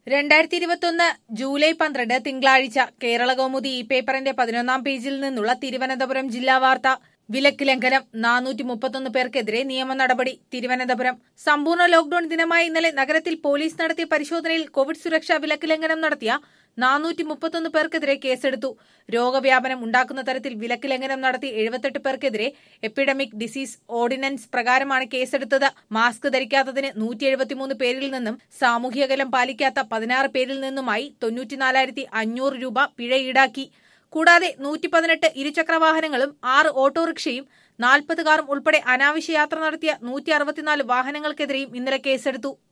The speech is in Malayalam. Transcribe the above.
രണ്ടായിരത്തി ഇരുപത്തൊന്ന് ജൂലൈ പന്ത്രണ്ട് തിങ്കളാഴ്ച കേരള കൗമുദി ഈ പേപ്പറിന്റെ പതിനൊന്നാം പേജിൽ നിന്നുള്ള തിരുവനന്തപുരം ജില്ലാ വാർത്ത വിലക്ക് ലംഘനം നാനൂറ്റി മുപ്പത്തൊന്ന് പേർക്കെതിരെ നിയമ നടപടി തിരുവനന്തപുരം സമ്പൂർണ്ണ ലോക്ഡൌൺ ദിനമായ ഇന്നലെ നഗരത്തിൽ പോലീസ് നടത്തിയ പരിശോധനയിൽ കോവിഡ് സുരക്ഷാ വിലക്ക് ലംഘനം നടത്തിയ നാനൂറ്റി മുപ്പത്തൊന്ന് പേർക്കെതിരെ കേസെടുത്തു രോഗവ്യാപനം ഉണ്ടാക്കുന്ന തരത്തിൽ വിലക്ക് ലംഘനം നടത്തി എഴുപത്തെട്ട് പേർക്കെതിരെ എപ്പിഡമിക് ഡിസീസ് ഓർഡിനൻസ് പ്രകാരമാണ് കേസെടുത്തത് മാസ്ക് ധരിക്കാത്തതിന് നൂറ്റി എഴുപത്തിമൂന്ന് പേരിൽ നിന്നും സാമൂഹ്യകലം പാലിക്കാത്ത പതിനാറ് പേരിൽ നിന്നുമായി തൊണ്ണൂറ്റിനാലായിരത്തി അഞ്ഞൂറ് രൂപ പിഴ ഈടാക്കി കൂടാതെ നൂറ്റി പതിനെട്ട് ഇരുചക്ര വാഹനങ്ങളും ആറ് ഓട്ടോറിക്ഷയും നാൽപ്പത് കാറും ഉൾപ്പെടെ അനാവശ്യ യാത്ര നടത്തിയ നൂറ്റി അറുപത്തിനാല് വാഹനങ്ങൾക്കെതിരെയും ഇന്നലെ കേസെടുത്തു